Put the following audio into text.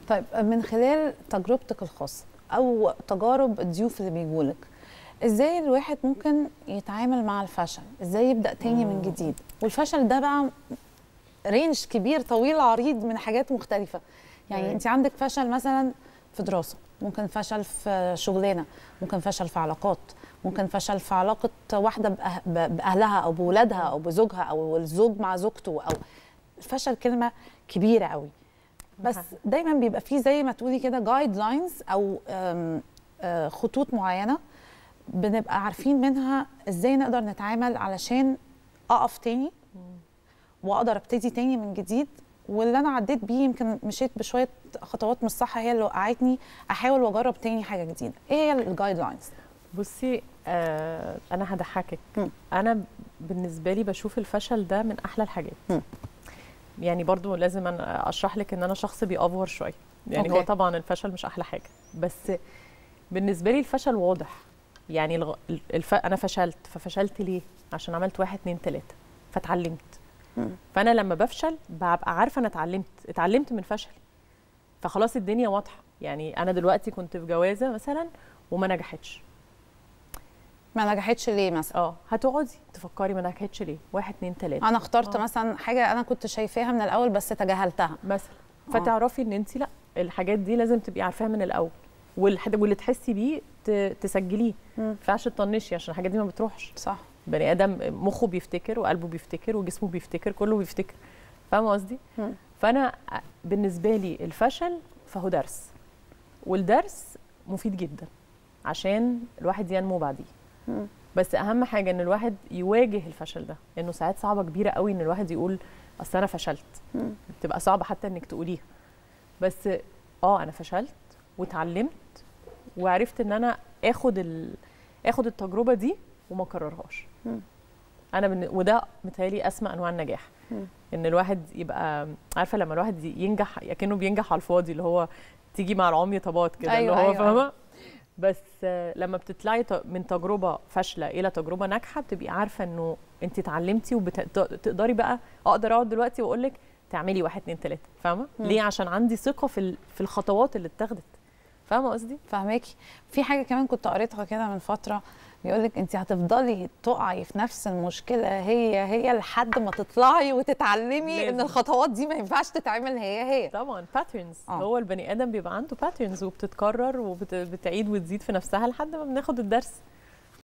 طيب من خلال تجربتك الخاصه او تجارب الضيوف اللي بيجولك ازاي الواحد ممكن يتعامل مع الفشل ازاي يبدا تاني من جديد والفشل ده بقى رينج كبير طويل عريض من حاجات مختلفه يعني أيوة. انت عندك فشل مثلا في دراسه ممكن فشل في شغلانه ممكن فشل في علاقات ممكن فشل في علاقه واحده بأه- ب- باهلها او بولادها او بزوجها او الزوج مع زوجته او الفشل كلمه كبيره قوي بس صح. دايما بيبقى فيه زي ما تقولي كده جايد لاينز او أم، آه، خطوط معينه بنبقى عارفين منها ازاي نقدر نتعامل علشان اقف تاني واقدر ابتدي تاني من جديد واللي انا عديت بيه يمكن مشيت بشويه خطوات مش صح هي اللي وقعتني احاول واجرب تاني حاجه جديده ايه هي الجايد لاينز بصي آه انا هضحكك مم. انا بالنسبه لي بشوف الفشل ده من احلى الحاجات مم. يعني برضو لازم أنا اشرح لك ان انا شخص بيأفور شويه يعني هو أوكي. طبعا الفشل مش احلى حاجه بس بالنسبه لي الفشل واضح يعني الغ... الف... انا فشلت ففشلت ليه عشان عملت واحد اتنين تلاته فاتعلمت مم. فانا لما بفشل ببقى عارفه انا اتعلمت اتعلمت من فشلي فخلاص الدنيا واضحه يعني انا دلوقتي كنت في جوازه مثلا وما نجحتش ما نجحتش ليه مثلا اه هتقعدي تفكري ما نجحتش ليه واحد اتنين تلاته انا اخترت آه. مثلا حاجه انا كنت شايفاها من الاول بس تجاهلتها مثلا آه. فتعرفي ان انت لا الحاجات دي لازم تبقي عارفاها من الاول والحد واللي تحسي بيه ت- تسجليه مم. ما ينفعش تطنشي عشان الحاجات دي ما بتروحش صح بني ادم مخه بيفتكر وقلبه بيفتكر وجسمه بيفتكر كله بيفتكر فاهمه قصدي مم. فانا بالنسبه لي الفشل فهو درس والدرس مفيد جدا عشان الواحد ينمو بعديه مم. بس اهم حاجه ان الواحد يواجه الفشل ده انه ساعات صعبه كبيره قوي ان الواحد يقول اصل انا فشلت مم. بتبقى صعبه حتى انك تقوليها بس اه انا فشلت واتعلمت وعرفت ان انا اخد ال... اخد التجربه دي وما اكررهاش مم. انا من... وده متهيألي اسمى انواع النجاح مم. ان الواحد يبقى عارفه لما الواحد ينجح كأنه بينجح على الفاضي اللي هو تيجي مع العمي طبات كده أيوة، اللي هو أيوة، فاهمه بس آه، لما بتطلعي ت- من تجربه فاشله الى تجربه ناجحه بتبقي عارفه انه انت اتعلمتي وتقدري بقى اقدر اقعد دلوقتي واقول لك تعملي واحد اتنين تلاته فاهمه مم. ليه عشان عندي ثقه في ال- في الخطوات اللي اتخذت فاهمه قصدي فهماكي في حاجه كمان كنت قريتها كده من فتره بيقول لك انت هتفضلي تقعي في نفس المشكله هي هي لحد ما تطلعي وتتعلمي ان لازم. الخطوات دي ما ينفعش تتعمل هي هي طبعا باترنز آه. هو البني ادم بيبقى عنده باترنز وبتتكرر وبتعيد وتزيد في نفسها لحد ما بناخد الدرس